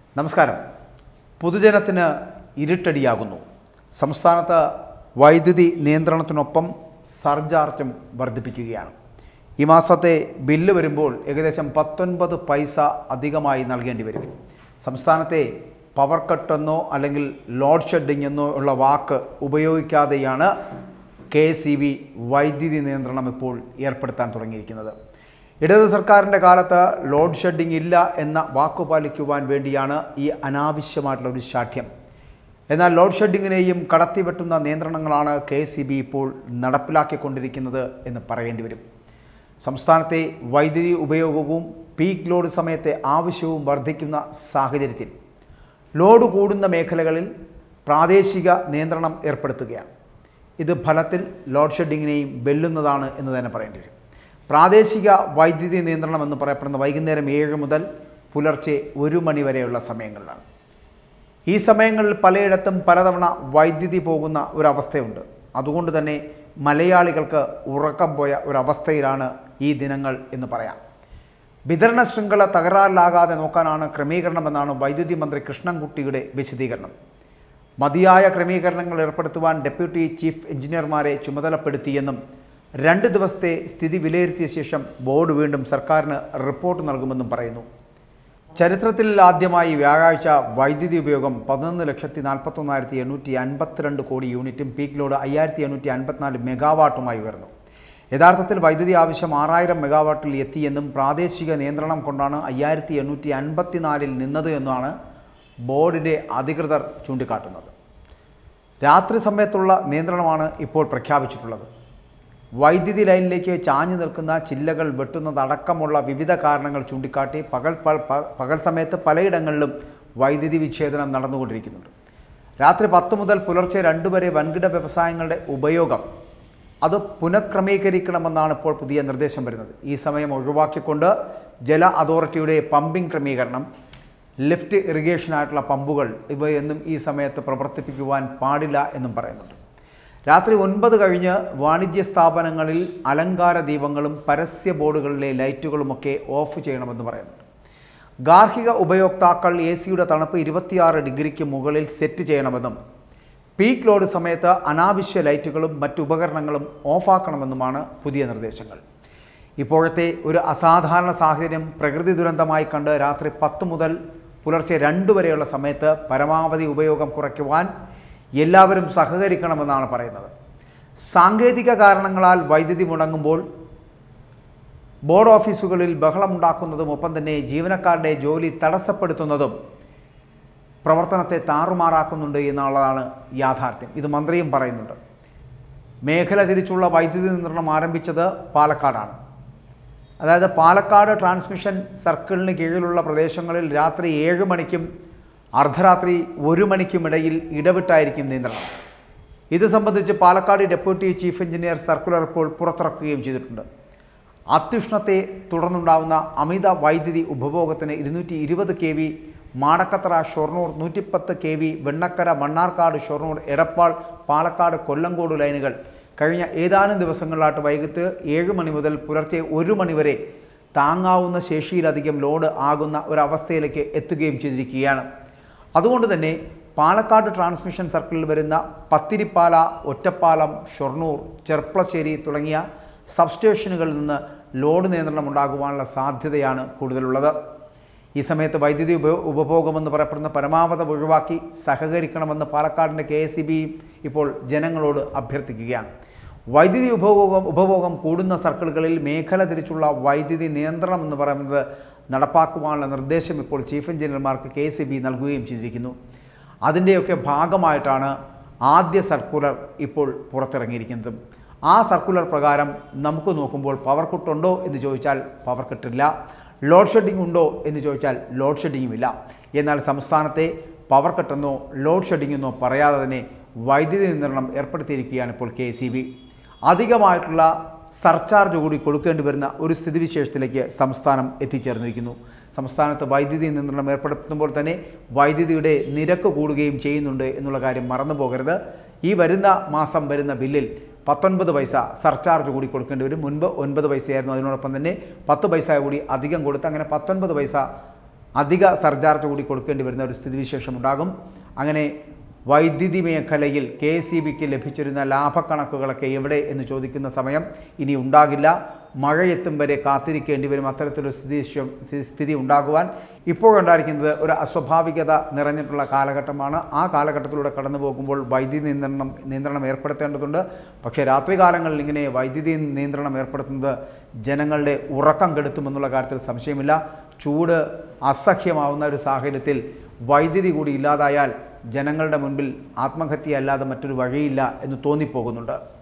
നമസ്കാരം പൊതുജനത്തിന് ഇരുട്ടടിയാകുന്നു സംസ്ഥാനത്ത് വൈദ്യുതി നിയന്ത്രണത്തിനൊപ്പം സർചാർജും വർദ്ധിപ്പിക്കുകയാണ് ഈ മാസത്തെ ബില്ല് വരുമ്പോൾ ഏകദേശം പത്തൊൻപത് പൈസ അധികമായി നൽകേണ്ടി വരും സംസ്ഥാനത്തെ പവർ കട്ടെന്നോ അല്ലെങ്കിൽ ലോഡ് ഷെഡിംഗ് എന്നോ ഉള്ള വാക്ക് ഉപയോഗിക്കാതെയാണ് കെ സി ബി വൈദ്യുതി നിയന്ത്രണം ഇപ്പോൾ ഏർപ്പെടുത്താൻ തുടങ്ങിയിരിക്കുന്നത് ഇടത് സർക്കാരിൻ്റെ കാലത്ത് ലോഡ് ഷെഡിംഗ് ഇല്ല എന്ന വാക്കു പാലിക്കുവാൻ വേണ്ടിയാണ് ഈ അനാവശ്യമായിട്ടുള്ള ഒരു ശാഠ്യം എന്നാൽ ലോഡ് ഷെഡിങ്ങിനെയും കടത്തിവെട്ടുന്ന നിയന്ത്രണങ്ങളാണ് കെ സി ബി ഇപ്പോൾ നടപ്പിലാക്കിക്കൊണ്ടിരിക്കുന്നത് എന്ന് പറയേണ്ടി വരും സംസ്ഥാനത്തെ വൈദ്യുതി ഉപയോഗവും പീക്ക് ലോഡ് സമയത്തെ ആവശ്യവും വർദ്ധിക്കുന്ന സാഹചര്യത്തിൽ ലോഡ് കൂടുന്ന മേഖലകളിൽ പ്രാദേശിക നിയന്ത്രണം ഏർപ്പെടുത്തുകയാണ് ഇത് ഫലത്തിൽ ലോഡ് ഷെഡിങ്ങിനെയും വെല്ലുന്നതാണ് എന്ന് തന്നെ പറയേണ്ടി വരും പ്രാദേശിക വൈദ്യുതി നിയന്ത്രണം എന്ന് പറയപ്പെടുന്ന വൈകുന്നേരം ഏഴ് മുതൽ പുലർച്ചെ ഒരു മണി വരെയുള്ള സമയങ്ങളിലാണ് ഈ സമയങ്ങളിൽ പലയിടത്തും പലതവണ വൈദ്യുതി പോകുന്ന ഒരവസ്ഥയുണ്ട് അതുകൊണ്ട് തന്നെ മലയാളികൾക്ക് ഉറക്കം പോയ ഒരവസ്ഥയിലാണ് ഈ ദിനങ്ങൾ എന്ന് പറയാം വിതരണ ശൃംഖല തകരാറിലാകാതെ നോക്കാനാണ് ക്രമീകരണമെന്നാണ് വൈദ്യുതി മന്ത്രി കൃഷ്ണൻകുട്ടിയുടെ വിശദീകരണം മതിയായ ക്രമീകരണങ്ങൾ ഏർപ്പെടുത്തുവാൻ ഡെപ്യൂട്ടി ചീഫ് എഞ്ചിനീയർമാരെ ചുമതലപ്പെടുത്തിയെന്നും രണ്ട് ദിവസത്തെ സ്ഥിതി വിലയിരുത്തിയ ശേഷം ബോർഡ് വീണ്ടും സർക്കാരിന് റിപ്പോർട്ട് നൽകുമെന്നും പറയുന്നു ചരിത്രത്തിൽ ആദ്യമായി വ്യാഴാഴ്ച വൈദ്യുതി ഉപയോഗം പതിനൊന്ന് ലക്ഷത്തി നാൽപ്പത്തൊന്നായിരത്തി എണ്ണൂറ്റി അൻപത്തിരണ്ട് കോടി യൂണിറ്റും പീക്ക് ലോഡ് അയ്യായിരത്തി എണ്ണൂറ്റി അൻപത്തിനാല് മെഗാവാട്ടുമായി ഉയർന്നു യഥാർത്ഥത്തിൽ വൈദ്യുതി ആവശ്യം ആറായിരം മെഗാവാട്ടിൽ എത്തിയെന്നും പ്രാദേശിക നിയന്ത്രണം കൊണ്ടാണ് അയ്യായിരത്തി എണ്ണൂറ്റി അൻപത്തിനാലിൽ നിന്നത് എന്നാണ് ബോർഡിൻ്റെ അധികൃതർ ചൂണ്ടിക്കാട്ടുന്നത് രാത്രി സമയത്തുള്ള നിയന്ത്രണമാണ് ഇപ്പോൾ പ്രഖ്യാപിച്ചിട്ടുള്ളത് വൈദ്യുതി ലൈനിലേക്ക് ചാഞ്ഞു നിൽക്കുന്ന ചില്ലകൾ വെട്ടുന്നതടക്കമുള്ള വിവിധ കാരണങ്ങൾ ചൂണ്ടിക്കാട്ടി പകൽ പ- പ- പകൽ സമയത്ത് പലയിടങ്ങളിലും വൈദ്യുതി വിച്ഛേദനം നടന്നുകൊണ്ടിരിക്കുന്നുണ്ട് രാത്രി പത്ത് മുതൽ പുലർച്ചെ രണ്ട് വരെ വൻകിട വ്യവസായങ്ങളുടെ ഉപയോഗം അത് പുനഃക്രമീകരിക്കണമെന്നാണ് ഇപ്പോൾ പുതിയ നിർദ്ദേശം വരുന്നത് ഈ സമയം ഒഴിവാക്കിക്കൊണ്ട് ജല അതോറിറ്റിയുടെ പമ്പിംഗ് ക്രമീകരണം ലിഫ്റ്റ് ഇറിഗേഷനായിട്ടുള്ള പമ്പുകൾ ഇവയൊന്നും ഈ സമയത്ത് പ്രവർത്തിപ്പിക്കുവാൻ പാടില്ല എന്നും പറയുന്നുണ്ട് രാത്രി ഒൻപത് കഴിഞ്ഞ് വാണിജ്യ സ്ഥാപനങ്ങളിൽ അലങ്കാര ദീപങ്ങളും പരസ്യ ബോർഡുകളിലെ ലൈറ്റുകളുമൊക്കെ ഓഫ് ചെയ്യണമെന്ന് പറയുന്നുണ്ട് ഗാർഹിക ഉപയോക്താക്കൾ എ സിയുടെ തണുപ്പ് ഇരുപത്തിയാറ് ഡിഗ്രിക്ക് മുകളിൽ സെറ്റ് ചെയ്യണമെന്നും പീക്ക് ലോഡ് സമയത്ത് അനാവശ്യ ലൈറ്റുകളും മറ്റു ഉപകരണങ്ങളും ഓഫാക്കണമെന്നുമാണ് പുതിയ നിർദ്ദേശങ്ങൾ ഇപ്പോഴത്തെ ഒരു അസാധാരണ സാഹചര്യം പ്രകൃതി ദുരന്തമായി കണ്ട് രാത്രി പത്ത് മുതൽ പുലർച്ചെ രണ്ട് വരെയുള്ള സമയത്ത് പരമാവധി ഉപയോഗം കുറയ്ക്കുവാൻ എല്ലാവരും സഹകരിക്കണമെന്നാണ് പറയുന്നത് സാങ്കേതിക കാരണങ്ങളാൽ വൈദ്യുതി മുടങ്ങുമ്പോൾ ബോർഡ് ഓഫീസുകളിൽ ബഹളമുണ്ടാക്കുന്നതും ഒപ്പം തന്നെ ജീവനക്കാരുടെ ജോലി തടസ്സപ്പെടുത്തുന്നതും പ്രവർത്തനത്തെ താറുമാറാക്കുന്നുണ്ട് എന്നുള്ളതാണ് യാഥാർത്ഥ്യം ഇത് മന്ത്രിയും പറയുന്നുണ്ട് മേഖല തിരിച്ചുള്ള വൈദ്യുതി നിയന്ത്രണം ആരംഭിച്ചത് പാലക്കാടാണ് അതായത് പാലക്കാട് ട്രാൻസ്മിഷൻ സർക്കിളിന് കീഴിലുള്ള പ്രദേശങ്ങളിൽ രാത്രി ഏഴ് മണിക്കും അർദ്ധരാത്രി ഒരു മണിക്കും ഇടയിൽ ഇടവിട്ടായിരിക്കും നിയന്ത്രണം ഇത് സംബന്ധിച്ച് Palakkad deputy chief engineer circular ഇപ്പോൾ പുറത്തിറക്കുകയും ചെയ്തിട്ടുണ്ട് അത്യുഷ്ണത്തെ തുടർന്നുണ്ടാവുന്ന അമിത വൈദ്യുതി ഉപഭോഗത്തിന് ഇരുന്നൂറ്റി ഇരുപത് കെ വി മാടക്കത്തറ ഷൊർണൂർ നൂറ്റിപ്പത്ത് കെ വി വെണ്ണക്കര മണ്ണാർക്കാട് ഷൊർണൂർ എടപ്പാൾ പാലക്കാട് കൊല്ലങ്കോട് ലൈനുകൾ കഴിഞ്ഞ ഏതാനും ദിവസങ്ങളിലായിട്ട് വൈകിട്ട് ഏഴ് മണി മുതൽ പുലർച്ചെ ഒരു മണി വരെ താങ്ങാവുന്ന ശേഷിയിലധികം ലോഡ് ആകുന്ന ഒരവസ്ഥയിലേക്ക് എത്തുകയും ചെയ്തിരിക്കുകയാണ് അതുകൊണ്ട് തന്നെ പാലക്കാട് ട്രാൻസ്മിഷൻ സർക്കിളിൽ വരുന്ന പത്തിരിപ്പാല ഒറ്റപ്പാലം ഷൊർണൂർ ചെർപ്പളശ്ശേരി തുടങ്ങിയ സബ്സ്റ്റേഷനുകളിൽ നിന്ന് ലോഡ് നിയന്ത്രണം ഉണ്ടാകുവാനുള്ള സാധ്യതയാണ് കൂടുതലുള്ളത് ഈ സമയത്ത് വൈദ്യുതി ഉപ ഉപഭോഗമെന്ന് പറയപ്പെടുന്ന പരമാവധി ഒഴിവാക്കി സഹകരിക്കണമെന്ന് പാലക്കാടിൻ്റെ കെ എസ് ഇപ്പോൾ ജനങ്ങളോട് അഭ്യർത്ഥിക്കുകയാണ് വൈദ്യുതി ഉപഭോഗം ഉപഭോഗം കൂടുന്ന സർക്കിളുകളിൽ മേഖല തിരിച്ചുള്ള വൈദ്യുതി നിയന്ത്രണം എന്ന് പറയുന്നത് നടപ്പാക്കുവാനുള്ള നിർദ്ദേശം ഇപ്പോൾ ചീഫ് എഞ്ചിനീയർമാർക്ക് കെ എസ് നൽകുകയും ചെയ്തിരിക്കുന്നു അതിൻ്റെയൊക്കെ ഭാഗമായിട്ടാണ് ആദ്യ സർക്കുലർ ഇപ്പോൾ പുറത്തിറങ്ങിയിരിക്കുന്നത് ആ സർക്കുലർ പ്രകാരം നമുക്ക് നോക്കുമ്പോൾ പവർ കട്ടുണ്ടോ എന്ന് ചോദിച്ചാൽ പവർ കട്ടില്ല ലോഡ് ഷെഡിംഗ് ഉണ്ടോ എന്ന് ചോദിച്ചാൽ ലോഡ് ഷെഡിങ്ങും ഇല്ല എന്നാൽ സംസ്ഥാനത്തെ പവർ കട്ടെന്നോ ലോഡ് ഷെഡിംഗ് എന്നോ പറയാതെ തന്നെ വൈദ്യുതി നിയന്ത്രണം ഏർപ്പെടുത്തിയിരിക്കുകയാണ് ഇപ്പോൾ കെ സി ബി അധികമായിട്ടുള്ള സർചാർജ് കൂടി കൊടുക്കേണ്ടി വരുന്ന ഒരു സ്ഥിതിവിശേഷത്തിലേക്ക് സംസ്ഥാനം എത്തിച്ചേർന്നിരിക്കുന്നു സംസ്ഥാനത്ത് വൈദ്യുതി നിയന്ത്രണം ഏർപ്പെടുത്തുമ്പോൾ തന്നെ വൈദ്യുതിയുടെ നിരക്ക് കൂടുകയും ചെയ്യുന്നുണ്ട് എന്നുള്ള കാര്യം മറന്നു പോകരുത് ഈ വരുന്ന മാസം വരുന്ന ബില്ലിൽ പത്തൊൻപത് പൈസ സർചാർജ് കൂടി കൊടുക്കേണ്ടി വരും മുൻപ് ഒൻപത് പൈസയായിരുന്നു അതിനോടൊപ്പം തന്നെ പത്ത് പൈസ കൂടി അധികം കൊടുത്ത് അങ്ങനെ പത്തൊൻപത് പൈസ അധിക സർചാർജ് കൂടി കൊടുക്കേണ്ടി വരുന്ന ഒരു സ്ഥിതിവിശേഷം ഉണ്ടാകും അങ്ങനെ വൈദ്യുതി മേഖലയിൽ കെ എസ് ഇ ബിക്ക് ലഭിച്ചിരുന്ന ലാഭക്കണക്കുകളൊക്കെ എവിടെ എന്ന് ചോദിക്കുന്ന സമയം ഇനി ഉണ്ടാകില്ല മഴയെത്തും വരെ കാത്തിരിക്കേണ്ടി വരും അത്തരത്തിലൊരു സ്ഥിതി സ്ഥിതി ഉണ്ടാകുവാൻ ഇപ്പോഴുണ്ടായിരിക്കുന്നത് ഒരു അസ്വാഭാവികത നിറഞ്ഞിട്ടുള്ള കാലഘട്ടമാണ് ആ കാലഘട്ടത്തിലൂടെ കടന്നു പോകുമ്പോൾ വൈദ്യുതി നിയന്ത്രണം നിയന്ത്രണം ഏർപ്പെടുത്തേണ്ടതുണ്ട് പക്ഷേ രാത്രികാലങ്ങളിൽ ഇങ്ങനെ വൈദ്യുതി നിയന്ത്രണം ഏർപ്പെടുത്തുന്നത് ജനങ്ങളുടെ ഉറക്കം കെടുത്തുമെന്നുള്ള കാര്യത്തിൽ സംശയമില്ല ചൂട് അസഹ്യമാവുന്ന ഒരു സാഹചര്യത്തിൽ വൈദ്യുതി കൂടി ഇല്ലാതായാൽ ജനങ്ങളുടെ മുൻപിൽ ആത്മഹത്യ അല്ലാതെ മറ്റൊരു വഴിയില്ല എന്ന് തോന്നിപ്പോകുന്നുണ്ട്